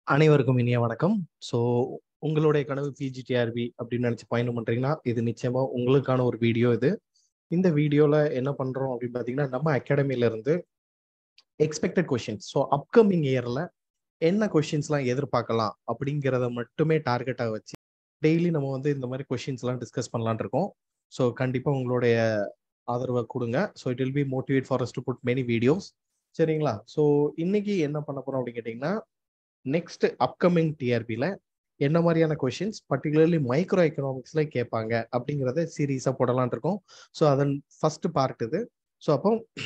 அனைவருக்கும் இனிய வணக்கம். ஸோ உங்களுடைய கனவு பிஜிடிஆர்பி அப்படின்னு நினைச்சு பயணம் பண்றீங்கன்னா, இது நிச்சயமா உங்களுக்கான ஒரு வீடியோ இது. இந்த வீடியோல என்ன பண்றோம் அப்படின்னு பார்த்தீங்கன்னா, நம்ம அகாடமில இருந்து எக்ஸ்பெக்டட் கொஸ்டின்ஸ் ஸோ அப்கமிங் இயர்ல என்ன கொஸ்டின்ஸ்லாம் எதிர்பார்க்கலாம் அப்படிங்கிறத மட்டுமே டார்கெட்டா வச்சு டெய்லி நம்ம வந்து இந்த மாதிரி கொஸ்டின்ஸ்லாம் டிஸ்கஸ் பண்ணலாம்னு இருக்கோம். ஸோ கண்டிப்பா உங்களுடைய ஆதரவ குடுங்க. So it will be motivate for us to put many videos. சரிங்களா? ஸோ இன்னைக்கு என்ன பண்ண போறோம் அப்படின்னு கேட்டீங்கன்னா, நெக்ஸ்ட் அப்கமிங் டிஆர்பில என்ன மாதிரியான கொஸ்டின்ஸ் பர்டிகுலர்லி மைக்ரோ எக்கனாமிக்ஸ்ல கேட்பாங்க அப்படிங்கிறத சீரீஸா போடலாம்னு இருக்கோம். ஸோ அதன் ஃபர்ஸ்ட் பார்ட் இது. ஸோ அப்போ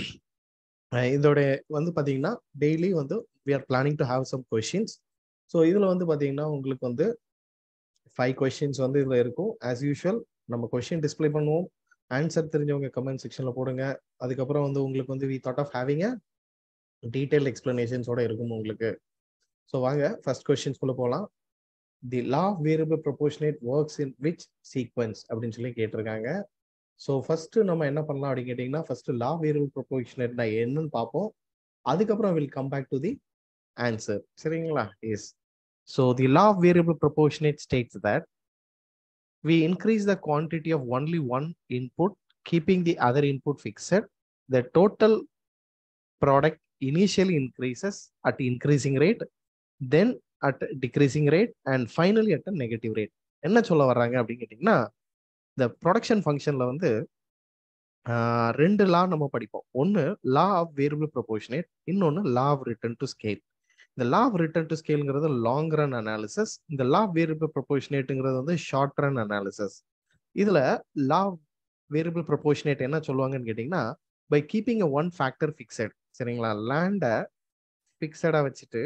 அ இதோட வந்து பார்த்தீங்கன்னா, டெய்லி வந்து we are planning to have some questions. So இதுல வந்து பார்த்தீங்கன்னா, உங்களுக்கு வந்து 5 கொஸ்டின்ஸ் வந்து இதுல இருக்கும். ஆஸ் யூசுவல் நம்ம கொஸ்டின் டிஸ்ப்ளே பண்ணுவோம். ஆன்சர் தெரிஞ்சவங்க கமெண்ட் செக்ஷன்ல போடுங்க. அதுக்கப்புறம் வந்து உங்களுக்கு வந்து we thought of having a detailed எக்ஸ்பிளனேஷன்ஸோட இருக்கும் உங்களுக்கு. ஸோ வாங்க ஃபர்ஸ்ட் கொஸ்டின்ஸ்குள்ள போலாம். The law of variable proportionate works in which sequence அப்படின்னு சொல்லி கேட்டிருக்காங்க. ஸோ ஃபர்ஸ்ட் நம்ம என்ன பண்ணலாம் அப்படின்னு கேட்டீங்கன்னா, ஃபர்ஸ்ட் லா ஆஃப் வேரியபிள் ப்ரொபோர்ஷனேட்னா என்னன்னு பார்ப்போம். அதுக்கப்புறம் will come back to the answer. சரிங்களா? Yes. So the law of variable proportionate states that we increase the quantity of only one input, keeping the other input fixed. The total product initially increases at increasing rate, then at decreasing rate, and finally at a negative rate. என்ன சொல்ல வர்றாங்க அப்படின்னு கேட்டிங்கன்னா, இந்த production ஃபங்க்ஷன்ல வந்து ஆஹ், ரெண்டு லா நம்ம படிப்போம். ஒன்று லா ஆஃப் வேரியபிள் ப்ரொபோர்ஷனேட், இன்னொன்று law of return to scale. இந்த லா ஆஃப் ரிட்டர்ன் டு ஸ்கேல்ங்கிறது லாங் ரன் அனாலிசிஸ் இந்த லா ஆஃப் வேரியபிள் ப்ரொபோர்ஷனேட்டுங்கிறது வந்து ஷார்ட் ரன் அனாலிசிஸ் இதுல லா ஆஃப் வேரியபிள் ப்ரொபோர்ஷனேட் என்ன சொல்லுவாங்கன்னு கேட்டிங்கன்னா by keeping a one factor fixed சரிங்களா லேண்டை ஃபிக்ஸடா வச்சுட்டு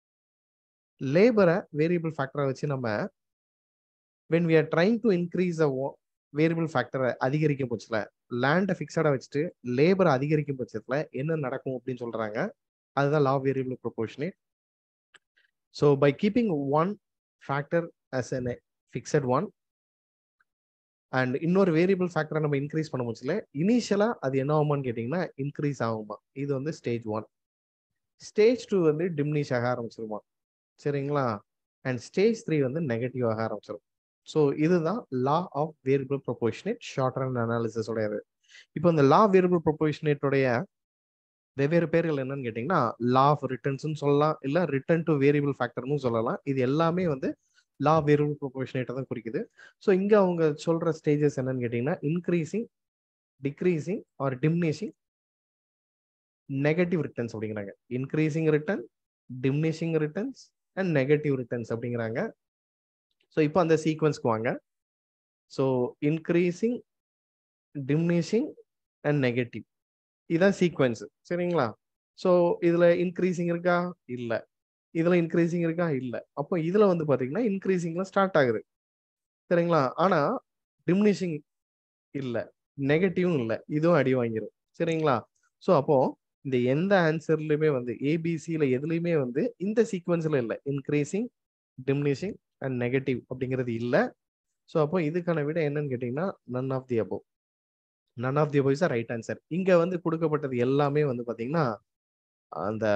லேபரை வேரியபிள் ஃபேக்டரா வச்சு நம்ம when we are trying to increase a variable ஃபேக்டரை அதிகரிக்கும் பட்சத்தில் லேண்டை ஃபிக்ஸடா வச்சுட்டு லேபரை அதிகரிக்கும் பட்சத்தில் என்ன நடக்கும் அப்படின்னு சொல்றாங்க அதுதான் law variable proportionate So by keeping one factor as an fixed one and இன்னொரு வேரியபிள் ஃபேக்டரை நம்ம இன்க்ரீஸ் பண்ண முடியல இனிஷியலா அது என்ன ஆகுமான்னு கேட்டிங்கன்னா இன்க்ரீஸ் ஆகுமா இது வந்து ஸ்டேஜ் ஒன் ஸ்டேஜ் டூ வந்து டிம்னிஷ் ஆக ஆரம்பிச்சிருமா சரிங்களா அண்ட் ஸ்டேஜ் த்ரீ வந்து நெகட்டிவ் ஆக ஆரம்பிச்சிடும் ஸோ இதுதான் law of variable proportionate short run அனாலிசிஸோடையது இப்போ இந்த லா வேரியபிள் ப்ரொபோஷனேட்டோடைய வெவ்வேறு பேர்கள் என்னன்னு கேட்டிங்கன்னா லா ஆஃப் ரிட்டர்ன்ஸ்னு சொல்லலாம் இல்லை ரிட்டர்ன் டு வேரியபிள் ஃபேக்டர்னு சொல்லலாம் இது எல்லாமே வந்து லா வேரியபிள் ப்ரொபோஷனேட்டை தான் குறிக்குது ஸோ இங்கே அவங்க சொல்கிற ஸ்டேஜஸ் என்னன்னு கேட்டிங்கன்னா increasing decreasing or diminishing negative returns அப்படிங்கிறாங்க increasing return diminishing returns and negative returns அப்படிங்கிறாங்க ஸோ இப்போ அந்த சீக்வன்ஸ்க்கு வாங்க so increasing diminishing and negative இதான் சீக்வன்ஸ் சரிங்களா ஸோ இதுல இன்க்ரீசிங் இருக்கா இல்ல இதுல இன்க்ரீசிங் இருக்கா இல்ல அப்போ இதுல வந்து பாத்தீங்கன்னா இன்க்ரீசிங்ல ஸ்டார்ட் ஆகுது சரிங்களா ஆனா டிமினிஷிங் இல்ல நெகட்டிவும் இல்ல இதுவும் அடி வாங்கிடும் சரிங்களா ஸோ அப்போ இந்த எந்த ஆன்சர்லயுமே வந்து ஏபிசியில எதுலையுமே வந்து இந்த சீக்வன்ஸ்ல இல்லை இன்க்ரீசிங் டிமினிஷிங் அண்ட் நெகட்டிவ் அப்படிங்கிறது இல்லை ஸோ அப்போ இதுக்கான விட என்னன்னு கேட்டீங்கன்னா none of the above none of the above is right answer இங்க வந்து கொடுக்கப்பட்டது எல்லாமே வந்து பாத்தீங்கன்னா அந்த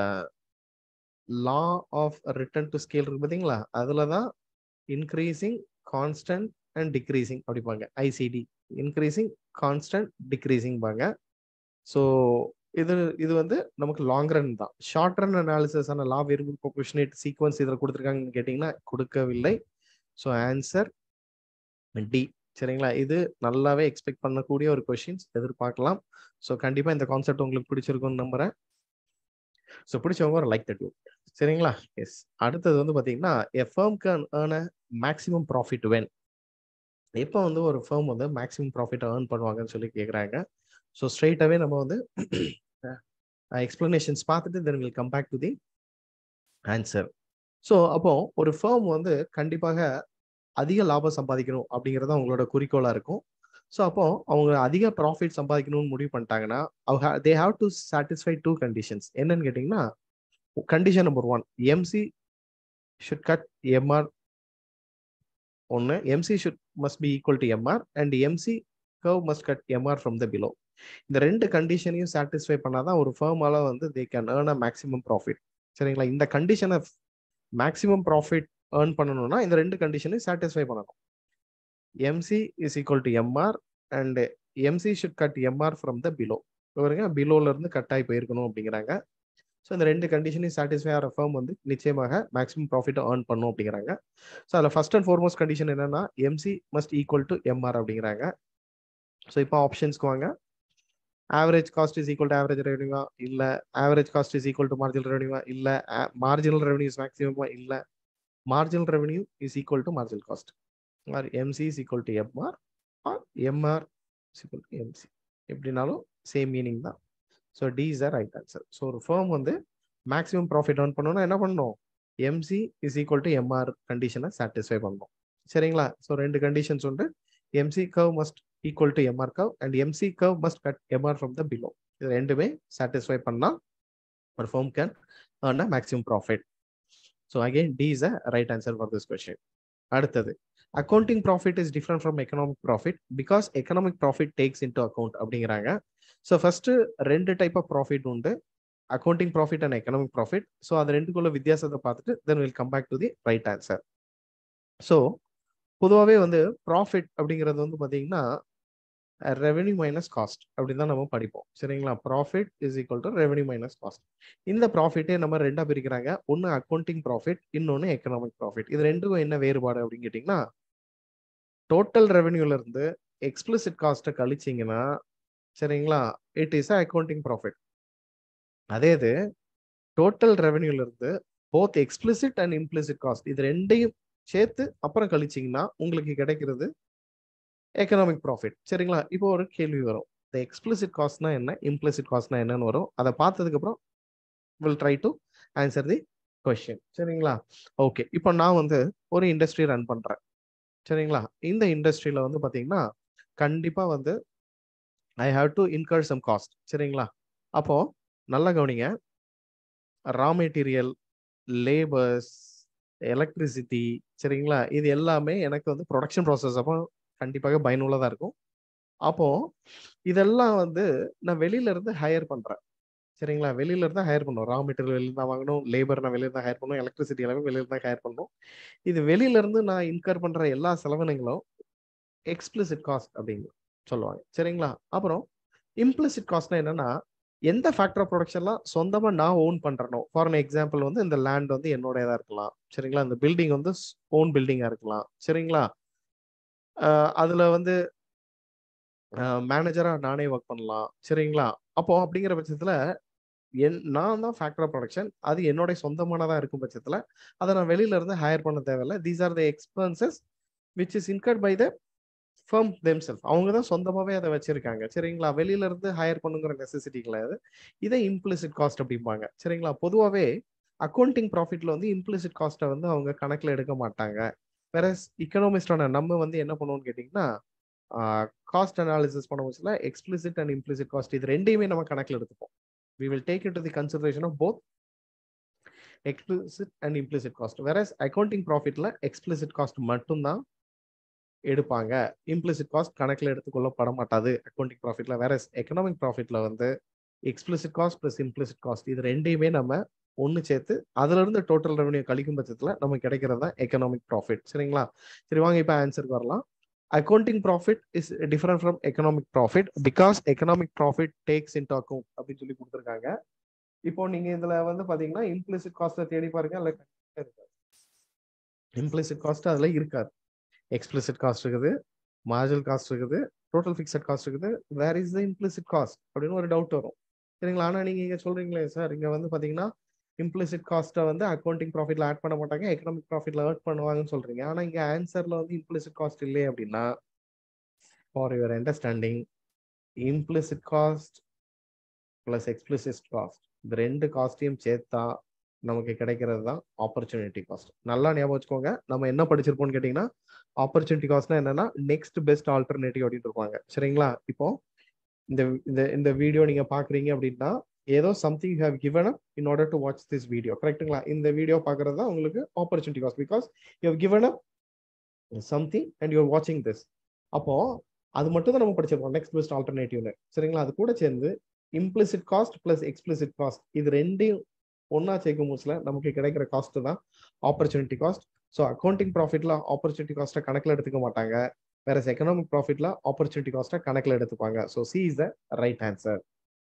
law of return to scale இருக்கு பாத்தீங்களா அதுல தான் இன்க்ரீசிங் கான்ஸ்டன்ட் அண்ட் டிக்ரீசிங் அப்படிப்பாங்க ஐசிடி இன்க்ரீசிங் கான்ஸ்டன்ட் டிக்ரீசிங் பாங்க ஸோ இது இது வந்து நமக்கு லாங் ரன் தான் ஷார்ட் ரன் அனாலிசிஸ் ஆன லா வேரியபிள் ப்ரொபோஷனேட் சீக்வன்ஸ் இதில் கொடுத்துருக்காங்கன்னு கேட்டிங்கன்னா கொடுக்கவில்லை ஸோ ஆன்சர் டி சரிங்களா இது நல்லாவே எக்ஸ்பெக்ட் பண்ணக்கூடிய ஒரு கொஷின்ஸ் எதிர்பார்க்கலாம் ஸோ கண்டிப்பாக இந்த கான்செப்ட் உங்களுக்கு பிடிச்சிருக்கும்னு நம்புறேன் ஸோ பிடிச்சவங்க ஒரு லைக் தட்டுவோம் சரிங்களா எஸ் அடுத்தது வந்து பார்த்தீங்கன்னா a firm can earn a maximum profit when எப்போ வந்து ஒரு ஃபேர்ம் வந்து மேக்ஸிமம் ப்ராஃபிட் ஏர்ன் பண்ணுவாங்கன்னு சொல்லி கேட்குறாங்க ஸோ ஸ்ட்ரைட்டாகவே நம்ம வந்து எக்ஸ்பிளனேஷன்ஸ் பார்த்துட்டு then will come back to the answer so அப்போ ஒரு ஃபேர்ம் வந்து கண்டிப்பாக அதிக லாபம் சம்பாதிக்கணும் அப்படிங்கிறது அவங்களோட குறிக்கோளா இருக்கும் ஸோ அப்போ அவங்க அதிக ப்ராஃபிட் சம்பாதிக்கணும்னு முடிவு பண்ணிட்டாங்கன்னா அவங்க they have to satisfy two conditions என்னன்னு கேட்டிங்கன்னா condition number one MC should cut MR ஒன்று MC should must be equal to MR and MC curve must cut MR from the below இந்த ரெண்டு கண்டிஷனையும் சாட்டிஸ்ஃபை பண்ணாதான் ஒரு ஃபேர்மால வந்து they can earn a maximum profit சரிங்களா இந்த கண்டிஷனை மேக்ஸிமம் ப்ராஃபிட் ஏர்ன் பண்ணணும்னா இந்த ரெண்டு கண்டிஷனையும் சாட்டிஸ்ஃபை பண்ணணும் MC is equal to MR and MC should cut MR from the below பாருங்க பிலோல இருந்து கட் ஆகி போயிருக்கணும் அப்படிங்கிறாங்க ஸோ இந்த ரெண்டு கண்டிஷனையும் சாட்டிஸ்ஃபை ஆகிற ஃபர்ம் வந்து நிச்சயமாக மேக்ஸிமம் ப்ராஃபிட் ஏர்ன் பண்ணும் அப்படிங்கிறாங்க ஸோ அதில் ஃபர்ஸ்ட் அண்ட் ஃபார்மோஸ்ட் கண்டிஷன் என்னன்னா MC must equal to MR அப்படிங்கிறாங்க ஸோ இப்போ ஆப்ஷன்ஸ்க்கு வாங்க average cost is equal to average ரெவன்யூவா இல்லை average cost is equal to marginal ரெவன்யூவா இல்லை மார்ஜினல் ரெவன்யூ இஸ் மேக்ஸிமமா இல்லை marginal revenue is equal to marginal cost or MC is equal to MR or MR is equal to MC எப்படினாலும் same meaning தான் so D is the right answer so ஒரு firm வந்து maximum profit earn பண்ணணும்னா என்ன பண்ணணும் MC is equal to MR கண்டிஷனை satisfy பண்ணணும் சரிங்களா ஸோ ரெண்டு கண்டிஷன்ஸ் உண்டு MC curve must equal to MR curve and MC curve must cut MR from the below இது ரெண்டுமே சாட்டிஸ்ஃபை பண்ணால் ஒரு firm can earn a maximum profit so again D is a right answer for this question அடுத்தது accounting profit is different from economic profit because economic profit takes into account அப்படிங்கிறாங்க so first ரெண்டு type of profit உண்டு accounting profit and economic profit so அது ரெண்டுக்குள்ள வித்தியாசத்தை பார்த்துட்டு then will come back to the right answer so பொதுவாகவே வந்து profit அப்படிங்கிறது வந்து பார்த்தீங்கன்னா ரெவென்யூ மைனஸ் காஸ்ட் அப்படின்னு தான் நம்ம படிப்போம் சரிங்களா profit is equal to revenue minus cost இந்த ப்ராஃபிட்டே நம்ம ரெண்டா பிரிக்கிறாங்க ஒன்று அக்கௌண்டிங் ப்ராஃபிட் இன்னொன்று எக்கனாமிக் ப்ராஃபிட் இது ரெண்டுக்கும் என்ன வேறுபாடு அப்படின்னு கேட்டிங்கன்னா டோட்டல் ரெவென்யூல இருந்து எக்ஸ்பிளிசிட் காஸ்ட்டை கழிச்சிங்கன்னா சரிங்களா இட் இஸ் அக்கௌண்டிங் ப்ராஃபிட் அதே இது டோட்டல் ரெவென்யூல இருந்து both explicit and implicit cost இது ரெண்டையும் சேர்த்து அப்புறம் கழிச்சிங்கன்னா உங்களுக்கு கிடைக்கிறது எக்கனாமிக் ப்ராஃபிட் சரிங்களா இப்போ ஒரு கேள்வி வரும் இந்த எக்ஸ்பிளிசிட் காஸ்ட்னா என்ன இம்ப்ளிசிட் காஸ்ட்னா என்னன்னு வரும் அதை பார்த்ததுக்கப்புறம் will try to answer the question சரிங்களா ஓகே இப்போ நான் வந்து ஒரு இண்டஸ்ட்ரி ரன் பண்ணுறேன் சரிங்களா இந்த இண்டஸ்ட்ரியில் வந்து பார்த்தீங்கன்னா கண்டிப்பாக வந்து I have to incur some cost சரிங்களா அப்போ நல்லா கவனிங்க ரா மெட்டீரியல் லேபர்ஸ் எலக்ட்ரிசிட்டி சரிங்களா இது எல்லாமே எனக்கு வந்து ப்ரொடக்ஷன் ப்ராசஸ் அப்போ கண்டிப்பாக பயனுள்ளதாக இருக்கும் அப்போ இதெல்லாம் வந்து நான் வெளியில இருந்து ஹையர் பண்றேன் சரிங்களா வெளியில இருந்தா ஹையர் பண்ணும் ரா மெட்டீரியல் வெளியில தான் வாங்கணும் லேபர் நான் வெளியில தான் ஹையர் பண்ணணும் எலக்ட்ரிசிட்டி எல்லாமே வெளியில தான் ஹையர் பண்ணணும் இது வெளியில இருந்து நான் இன்கர் பண்ற எல்லா செலவினங்களும் எக்ஸ்பிளிசிட் காஸ்ட் அப்படின்னு சொல்லுவாங்க சரிங்களா அப்புறம் இம்ப்ளிசிட் காஸ்ட்னா என்னன்னா எந்த ஃபேக்டர் ஆஃப் ப்ரொடக்ஷன்லாம் சொந்தமா நான் ஓன் பண்றனோ ஃபார் அன் எக்ஸாம்பிள் வந்து இந்த லேண்ட் வந்து என்னோடதா இருக்கலாம் சரிங்களா இந்த பில்டிங் வந்து ஓன் பில்டிங்கா இருக்கலாம் சரிங்களா அதுல வந்து மேனேஜரா நானே ஒர்க் பண்ணலாம் சரிங்களா அப்போ அப்படிங்கிற பட்சத்துல என் நான் தான் ஃபேக்டர் ஆஃப் ப்ரொடக்ஷன் அது என்னோட சொந்தமானதா இருக்கும் பட்சத்துல அதை நான் வெளியில இருந்து ஹையர் பண்ண தேவையில்ல these are the expenses which is incurred by the firm them self அவங்க தான் சொந்தமாவே அதை வச்சிருக்காங்க சரிங்களா வெளியில இருந்து ஹையர் பண்ணுங்கிற நெசசிட்டி கிடையாது இதை இம்ப்ளிசிட் காஸ்ட் அப்படிம்பாங்க சரிங்களா பொதுவாகவே அக்கௌண்டிங் ப்ராஃபிட்ல வந்து இம்ப்ளிசிட் காஸ்ட்டை வந்து அவங்க கணக்கில் எடுக்க மாட்டாங்க வேற இக்கனாமிஸ்டான நம்ம வந்து என்ன பண்ணுவோம்னு கேட்டிங்கன்னா காஸ்ட் அனாலிசிஸ் பண்ண வச்சுல எக்ஸ்பிளிசிட் அண்ட் இம்ப்ளிசிட் காஸ்ட் இது ரெண்டையுமே நம்ம கணக்கில் எடுத்துப்போம் we will take it to the consideration of both explicit and implicit cost வேற அக்கௌண்டிங் ப்ராஃபிட்ல எக்ஸ்பிளிசிட் காஸ்ட் மட்டும்தான் எடுப்பாங்க இம்ப்ளிசிட் காஸ்ட் கணக்கில் எடுத்துக்கொள்ளப்பட மாட்டாது அக்கௌண்டிங் ப்ராஃபிட்ல வேற எக்கனாமிக் ப்ராஃபிட்ல வந்து explicit cost plus implicit cost இது ரெண்டையுமே நம்ம ஒன்று சேர்த்து அதுல இருந்து டோட்டல் ரெவன்யூ கழிக்கும் பட்சத்தில் நமக்கு கிடைக்கிறது தான் எக்கனாமிக் ப்ராஃபிட் சரிங்களா சரி வாங்க இப்போ ஆன்சருக்கு வரலாம் accounting profit is different from economic profit because economic profit takes in account அப்படின்னு சொல்லி கொடுத்துருக்காங்க இப்போ நீங்க இதுல வந்து பாத்தீங்கன்னா இம்ப்ளிசிட் காஸ்ட்டை தேடி பாருங்க அதுல இருக்காது இம்ப்ளிசிட் காஸ்ட் அதுல இருக்காது எக்ஸ்பிளிசிட் காஸ்ட் இருக்குது மார்ஜினல் காஸ்ட் இருக்குது டோட்டல் ஃபிக்ஸட் காஸ்ட் இருக்குது where is the implicit cost அப்படின்னு ஒரு டவுட் வரும் சரிங்களா ஆனா நீங்க இங்க சொல்றீங்களே சார் இங்க வந்து பாத்தீங்கன்னா இம்ப்ளிசிட் காஸ்ட்டை வந்து அக்கௌண்டிங் ப்ராஃபிட்ல ஆட் பண்ண மாட்டாங்க எக்கனாமிக் ப்ராஃபிட்ல ஆட் பண்ணுவாங்கன்னு சொல்றீங்க ஆனா இங்க ஆன்சர்ல வந்து இம்ப்ளிசிட் காஸ்ட் இல்லையே அப்படின்னா for your understanding implicit cost plus explicit cost இந்த ரெண்டு காஸ்டையும் சேர்த்தா நமக்கு கிடைக்கிறது தான் ஆப்பர்ச்சுனிட்டி காஸ்ட் நல்லா ஞாபகம் வச்சுக்கோங்க நம்ம என்ன படிச்சிருப்போம்னு கேட்டிங்கன்னா ஆப்பர்ச்சுனிட்டி காஸ்ட்னா என்னன்னா நெக்ஸ்ட் பெஸ்ட் ஆல்டர்னேட்டிவ் அப்படின்னு இருப்பாங்க சரிங்களா இப்போ இந்த இந்த இந்த வீடியோ நீங்க பாக்குறீங்க அப்படின்னா ஏதோ something have given up in order to watch this video கரெக்ட்டுங்களா இந்த வீடியோ பார்க்கறது தான் உங்களுக்கு opportunity cost because you have given up something and you're வாட்சிங் திஸ் அப்போ அது மட்டும் தான் நம்ம படிச்சிருப்போம் நெக்ஸ்ட் பெஸ்ட் ஆல்டர்னேட்டிவ்னு சரிங்களா அது கூட சேர்ந்து implicit cost plus explicit cost இது ரெண்டையும் ஒன்னா சேர்க்கும் போதுல நமக்கு கிடைக்கிற காஸ்ட் தான் ஆப்பர்ச்சுனிட்டி காஸ்ட் ஸோ அக்கௌண்டிங் ப்ராஃபிட்ல ஆப்பர்ச்சுனிட்டி காஸ்ட்டை கணக்கில் எடுத்துக்க மாட்டாங்க வேற எக்கனாமிக் ப்ராஃபிட்ல ஆப்பர்ச்சுனிட்டி காஸ்ட்டை கணக்கில் எடுத்துப்பாங்க so C is the right answer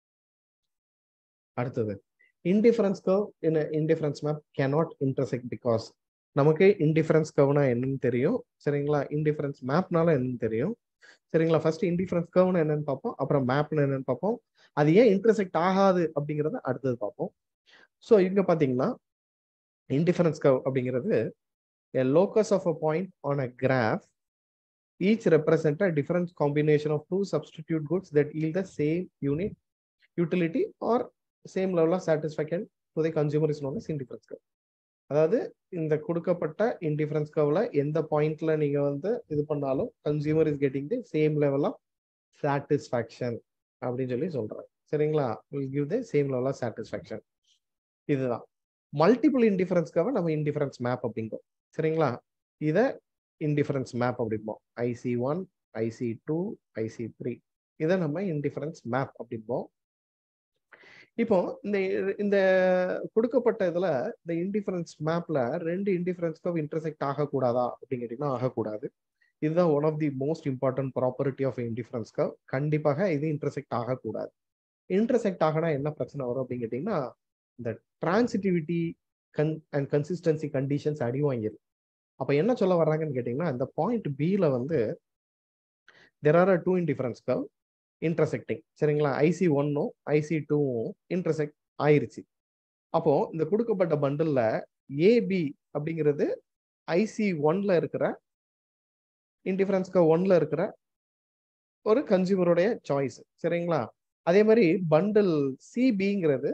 அடுத்தது indifference curve in indifference map cannot intersect because நமக்கு இன்டிஃபரன்ஸ் கர்வ்னா என்னன்னு தெரியும் சரிங்களா இன்டிஃபரன்ஸ் மேப்னால என்னன்னு தெரியும் சரிங்களா ஃபர்ஸ்ட் இன்டிஃபரன்ஸ் கர்வ்னு என்னன்னு பார்ப்போம் அப்புறம் மேப்னு என்னன்னு பார்ப்போம் அது ஏன் இன்டர்செக்ட் ஆகாது அப்படிங்கிறத அடுத்தது பார்ப்போம் ஸோ இங்க பாத்தீங்கன்னா இன்டிஃபரன்ஸ் கர்வ் அப்படிங்கிறது a locus of a point on a graph each represent a different combination of two substitute goods that yield the same unit utility or same level of satisfaction to the consumer is known as indifference curve அதாவது இந்த கொடுக்கப்பட்ட indifference கர்வ்ல எந்த பாயிண்ட்ல நீங்க வந்து இது பண்ணாலும் consumer is getting the same level of satisfaction அப்படின்னு சொல்லி சொல்றாங்க சரிங்களா will give the same level of satisfaction இதுதான் மல்டிபிள் இன்டிஃபரன்ஸ் கர்வை நம்ம இன்டிஃபரன்ஸ் மேப் அப்படிங்கிறோம் சரிங்களா இதை இன்டிஃபரன்ஸ் மேப் அப்படிம்போம் IC one IC two IC three இதை நம்ம இன்டிஃபரன்ஸ் மேப் அப்படிம்போம் இப்போ இந்த இந்த கொடுக்கப்பட்ட இதுல இந்த இன்டிஃபரன்ஸ் மேப்ல ரெண்டு இன்டிஃபரன்ஸ்க்கும் இன்டர்செக்ட் ஆகக்கூடாதா அப்படின்னு கேட்டீங்கன்னா ஆகக்கூடாது இதுதான் one of the most important property of indifference curve கண்டிப்பாக இது இன்டர்செக்ட் ஆகக்கூடாது இன்டர்செக்ட் ஆகினா என்ன பிரச்சனை வரும் அப்படின்னு கேட்டீங்கன்னா இந்த டிரான்சிட்டிவிட்டி கன் அண்ட் கன்சிஸ்டன்சி கண்டிஷன்ஸ் அடி வாங்கிடும் அப்போ என்ன சொல்ல வர்றாங்கன்னு கேட்டிங்கன்னா இந்த பாயிண்ட் பியில் வந்து there are two indifference curve intersecting சரிங்களா ஐசி ஒன்னும் ஐசி டூவும் இன்டர்செக்ட் ஆயிருச்சு அப்போ இந்த கொடுக்கப்பட்ட பண்டில்ல ஏபி அப்படிங்கிறது ஐசி ஒன்ல இருக்கிற இன்டிஃபரன்ஸ்க்கு ஒன்ல இருக்கிற ஒரு கன்சியூமருடைய சாய்ஸ் சரிங்களா அதே மாதிரி பண்டில் சிபிங்கிறது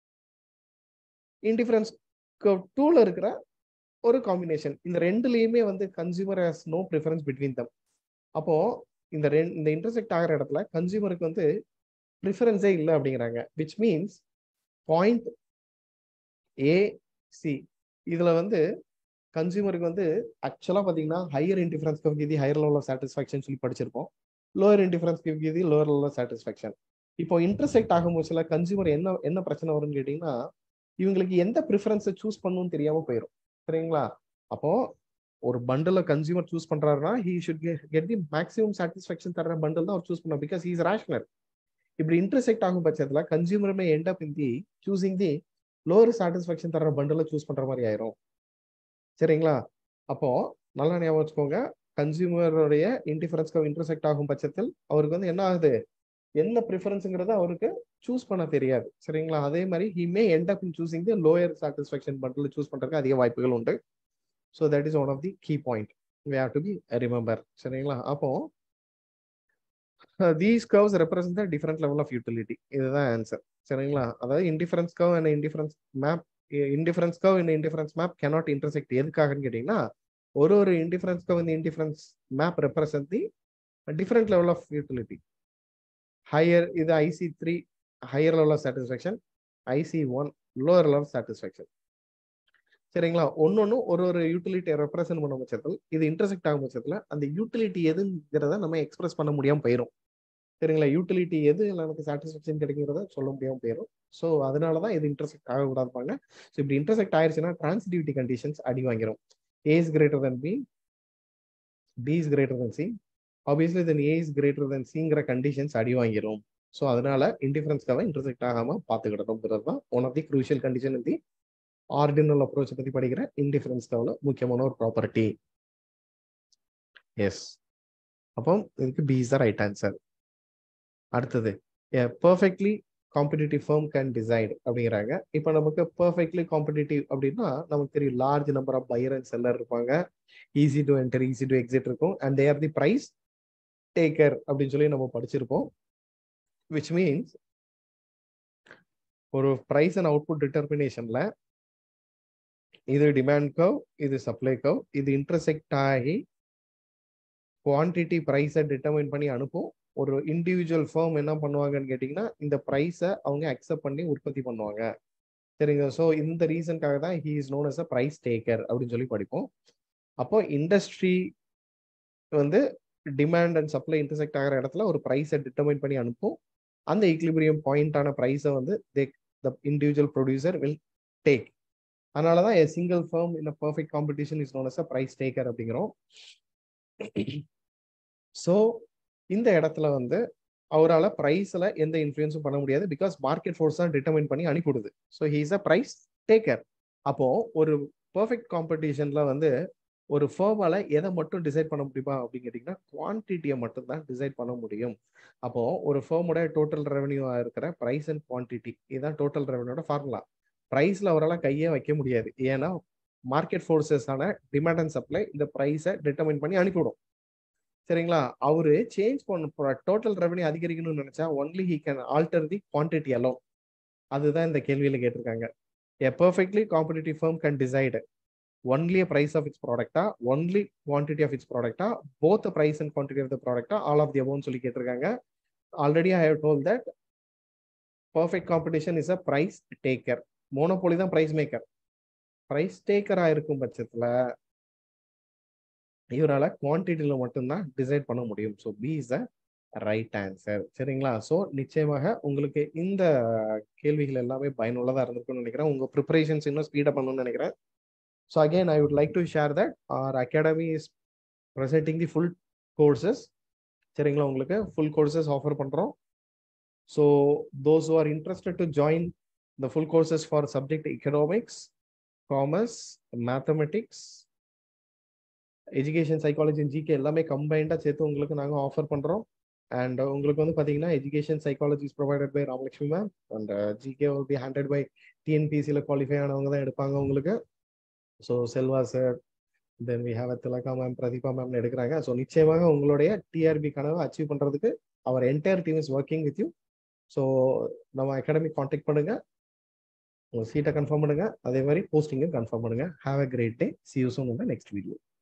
இன்டிஃபரன்ஸ் டூல இருக்கிற ஒரு காம்பினேஷன் இந்த ரெண்டுலயுமே வந்து consumer has no preference between them அப்போ இந்த ரெண்டு இந்த இன்டர்செக்ட் ஆகிற இடத்துல கன்சியூமருக்கு வந்து ப்ரிஃபரன்ஸே இல்லை அப்படிங்கிறாங்க which means point A C இதுல வந்து கன்சியூமருக்கு வந்து ஆக்சுவலா பாத்தீங்கன்னா ஹையர் இன்டிஃபரன்ஸ் விதி ஹையர் லெவல் ஆஃப் சாட்டிஸ்ஃபேக்ஷன் சொல்லி படிச்சிருப்போம் லோயர் இன்டிஃபரன்ஸ் விதி லோயர் லெவல் ஆஃப் சாட்டிஸ்ஃபேக்ஷன் இப்போ இன்டர்செக்ட் ஆகும்போது கன்சியூமர் என்ன என்ன பிரச்சனை வரும்னு கேட்டீங்கன்னா இவங்களுக்கு எந்த ப்ரிஃபரன்ஸை சூஸ் பண்ணணும்னு தெரியாம போயிடும் சரிங்களா அப்போ ஒரு பண்டில் கன்சியூமர் சூஸ் பண்றாருன்னா he should get the maximum satisfaction தர பண்டில் தான் அவர் சூஸ் பண்ணும் பிகாஸ் இஸ் ரேஷனல் இப்படி இன்டர்செக்ட் ஆகும் பட்சத்துல கன்சியூமருமே end up in the choosing the lower satisfaction தர பண்டில் சூஸ் பண்ற மாதிரி ஆயிரும் சரிங்களா அப்போ நல்லா ஞாபகம் வச்சுக்கோங்க கன்சியூமருடைய இன்டிஃபரன்ஸ்க்கு இன்டர்செக்ட் ஆகும் பட்சத்தில் அவருக்கு வந்து என்ன ஆகுது என்ன ப்ரிஃபரன்ஸுங்கிறத அவருக்கு சூஸ் பண்ண தெரியாது சரிங்களா அதே மாதிரி he may end up in choosing the lower satisfaction bundle choose பண்றதுக்கு அதிக வாய்ப்புகள் உண்டு so that is one of the key point we have to be remember சரிங்களா அப்போ these curves represent the different level of utility இதுதான் answer சரிங்களா அதாவது indifference curve and indifference map indifference curve இந்த இன்டிஃபரன்ஸ் மேப் கேனாட் இன்டர்செக்ட் எதுக்காகன்னு கேட்டீங்கன்னா ஒரு ஒரு இன்டிஃபரன்ஸ் கர்வ் இந்த indifference map represent the different level of utility higher இது IC three higher level of satisfaction IC one lower level satisfaction சரிங்களா ஒன்னொன்னு ஒரு ஒரு யூட்டிலிட்டியை ரெப்ரசென்ட் பண்ண பட்சத்தில் இது இன்டர்செக்ட் ஆகும் பட்சத்தில் அந்த யூட்டிலிட்டி எதுங்கிறத நம்ம எக்ஸ்பிரஸ் பண்ண முடியாம போயிடும் சரிங்களா யூட்டிலிட்டி எது நமக்கு சாட்டிஸ்ஃபேக்ஷன் கிடைக்கிறத சொல்ல முடியாம போயிடும் ஸோ அதனால தான் இது இன்டர்செக்ட் ஆகக்கூடாதுப்பாங்க ஸோ இப்படி இன்டர்செக்ட் ஆயிடுச்சுன்னா டிரான்சிட்டிவிட்டி கண்டிஷன்ஸ் அடி வாங்கிடும் A is greater than B B is greater than C obviously then A is greater then சிங்கிற கண்டிஷன்ஸ் அடி வாங்கிடும் ஸோ அதனால இன்டிஃபரன்ஸ்க்காக இன்டர்செக்ட் ஆகாம பார்த்துக்கிடணுங்கிறது தான் one of the crucial condition in the ordinal approach பத்தி படிக்கிற இன்டிஃபரன்ஸ் கவ்ல முக்கியமான ஒரு ப்ராப்பர்ட்டி எஸ் அப்போ இதுக்கு B is the right answer அடுத்தது perfectly competitive firm can decide அப்படிங்கிறாங்க இப்போ நமக்கு பர்ஃபெக்ட்லி காம்படிட்டிவ் அப்படின்னா நமக்கு தெரியும் large number of buyer and seller இருப்பாங்க easy to enter easy to exit இருக்கும் and they are the price taker அப்படின்னு சொல்லி நம்ம படிச்சிருப்போம் விச் மீன்ஸ் ஒரு ப்ரைஸ் அண்ட் அவுட்புட் டிட்டர்மினேஷன்ல இது டிமாண்ட் கவ் இது சப்ளை கவ் இது இன்டர்செக்ட் ஆகி குவான்டிட்டி ப்ரைஸை டிட்டர்மைன் பண்ணி அனுப்பும் ஒரு இண்டிவிஜுவல் ஃபேம் என்ன பண்ணுவாங்கன்னு கேட்டிங்கன்னா இந்த ப்ரைஸை அவங்க அக்செப்ட் பண்ணி உற்பத்தி பண்ணுவாங்க சரிங்க ஸோ இந்த ரீசனுக்காக தான் he is known as a price taker அப்படின்னு சொல்லி படிப்போம் அப்போ இண்டஸ்ட்ரி வந்து டிமாண்ட் அண்ட் சப்ளை இன்டர்செக்ட் ஆகிற இடத்துல ஒரு ப்ரைஸை டிட்டர்மைன் பண்ணி அனுப்பும் அந்த ஈக்லிபிரியம் பாயிண்டான ப்ரைஸை வந்து they the individual producer will take அதனால தான் single firm in perfect competition is known as a price taker அப்படிங்கிறோம் ஸோ இந்த இடத்துல வந்து அவரால் ப்ரைஸில் எந்த இன்ஃப்ளூயன்ஸும் பண்ண முடியாது பிகாஸ் மார்க்கெட் ஃபோர்ஸ் தான் டிட்டர்மைன் பண்ணி அனுப்பிவிடுது so he is a price taker அப்போ ஒரு பர்ஃபெக்ட் காம்படிஷன்ல வந்து ஒரு ஃபேர்மால எதை மட்டும் டிசைட் பண்ண முடியுமா அப்படின்னு கேட்டிங்கன்னா குவான்டிட்டியை மட்டும் தான் டிசைட் பண்ண முடியும் அப்போ ஒரு ஃபேர்மோட டோட்டல் ரெவன்யூவா இருக்கிற ப்ரைஸ் அண்ட் குவான்டிட்டி இதுதான் டோட்டல் ரெவன்யூட ஃபார்முலா ப்ரைஸ்ல அவரால் கையே வைக்க முடியாது ஏன்னா மார்க்கெட் ஃபோர்ஸஸான டிமாண்ட் அண்ட் சப்ளை இந்த ப்ரைஸை டிட்டர்மைன் பண்ணி அனுப்பிவிடும் சரிங்களா அவரு சேஞ்ச் பண்ண டோட்டல் ரெவன்யூ அதிகரிக்கணும்னு நினைச்சா only he can alter the quantity alone அதுதான் இந்த கேள்வியில கேட்டிருக்காங்க a perfectly competitive firm can decide only a price of its product only quantity of its product both the price and quantity of the product all of the above சொல்லி கேட்டிருக்காங்க already I have told that perfect competition is a price taker monopoly தான் price maker price டேக்கரா இருக்கும் பட்சத்துல இவரால் குவான்டிட்டியில மட்டும்தான் decide பண்ண முடியும் so B is a right answer சரிங்களா ஸோ நிச்சயமாக உங்களுக்கு இந்த கேள்விகள் எல்லாமே பயனுள்ளதாக இருந்திருக்கும்னு நினைக்கிறேன் உங்கள் ப்ரிப்பரேஷன்ஸ் இன்னும் ஸ்பீடப் பண்ணணும்னு நினைக்கிறேன் so again I would like to share that our academy is presenting the full courses சரிங்களா உங்களுக்கு ஃபுல் கோர்சஸ் ஆஃபர் பண்ணுறோம் so those are interested to join the full courses for subject economics commerce mathematics education psychology GK எல்லாமே கம்பைண்டாக சேர்த்து உங்களுக்கு நாங்கள் offer பண்ணுறோம் and உங்களுக்கு வந்து பார்த்தீங்கன்னா education psychology provided by Ramalakshmi ma'am and GK will be hundred by டிஎன்பிசியில் குவாலிஃபை ஆனவங்க தான் எடுப்பாங்க உங்களுக்கு so Selva sir then we have Thilaga ma'am Pratheeba ma'am எடுக்கிறாங்க ஸோ நிச்சயமாக உங்களுடைய டிஆர்பி கனவை அச்சீவ் பண்ணுறதுக்கு அவர் entire team is working with you so நம்ம அகாடமி காண்டாக்ட் பண்ணுங்க உங்கள் சீட்டை கன்ஃபார்ம் பண்ணுங்க அதே மாதிரி போஸ்டிங்கும் கன்ஃபார்ம் பண்ணுங்க have a great day see you soon இந்த நெக்ஸ்ட் வீடியோ